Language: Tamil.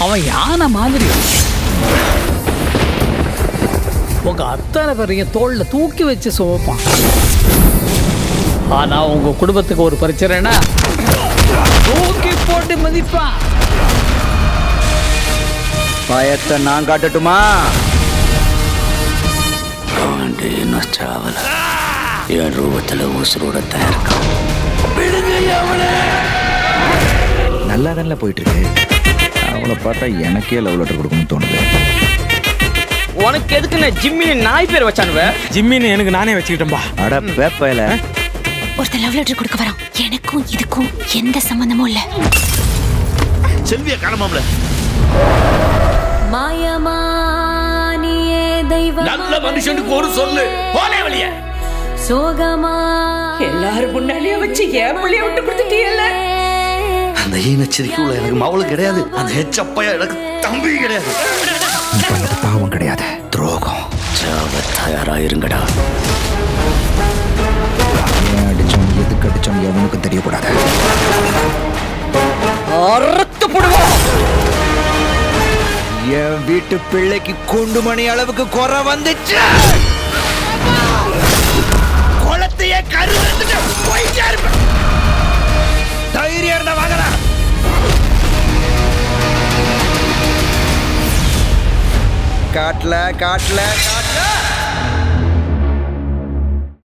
அவன் யானை மாதிரி உங்க அத்தனை பேரையும் தோல்ல தூக்கி வச்சு சுமப்பான் ஆனா உங்க குடும்பத்துக்கு ஒரு பிரச்சனைனா தூக்கி போட்டு மதிப்பான் பயத்தை நான் காட்டட்டுமா ஆண்டு இன்னும் சாவல என் ரூபத்தில் உசுரோட தான் இருக்கான் நல்லா தானே போயிட்டு இருக்கு அவளை பார்த்தா எனக்கே லவ் லெட்டர் கொடுக்கணும்னு தோணுது உனக்கு எதுக்குன்னு ஜிம்மின்னு நாய் பேர் வச்சானுவ ஜிம்மின்னு எனக்கு நானே வச்சுக்கிட்டேன்பா அட பேப்பையில ஒருத்தர் லவ் லெட்டர் கொடுக்க வரான் எனக்கும் இதுக்கும் எந்த சம்பந்தமும் இல்ல செல்விய காணமாம்ல மாயமானியே தெய்வம் நல்ல மனுஷனுக்கு ஒரு சொல்லு போனே வழிய சோகமா எல்லாரும் முன்னாடியே வச்சு ஏன் பிள்ளைய விட்டு கொடுத்துட்டீங்கல்ல அந்த ஈனச்சரிக்கை உள்ள எனக்கு மவளும் கிடையாது அந்த ஹெச்சப்பையா எனக்கு தம்பி கிடையாது நீ பண்ணது பாவம் கிடையாது துரோகம் சாவ தயாராயிருங்கடா ஏன் அடிச்சோம் எதுக்கு அடிச்சோம் எவனுக்கும் தெரியக்கூடாது அறுத்து போடுவோம் என் வீட்டு பிள்ளைக்கு குண்டு மணி அளவுக்கு குறை வந்துச்சு குளத்தையே கரு போயிட்டே இருப்பேன் தைரியம் இருந்தா வாங்கடா காட்டல காட்டல காட்டல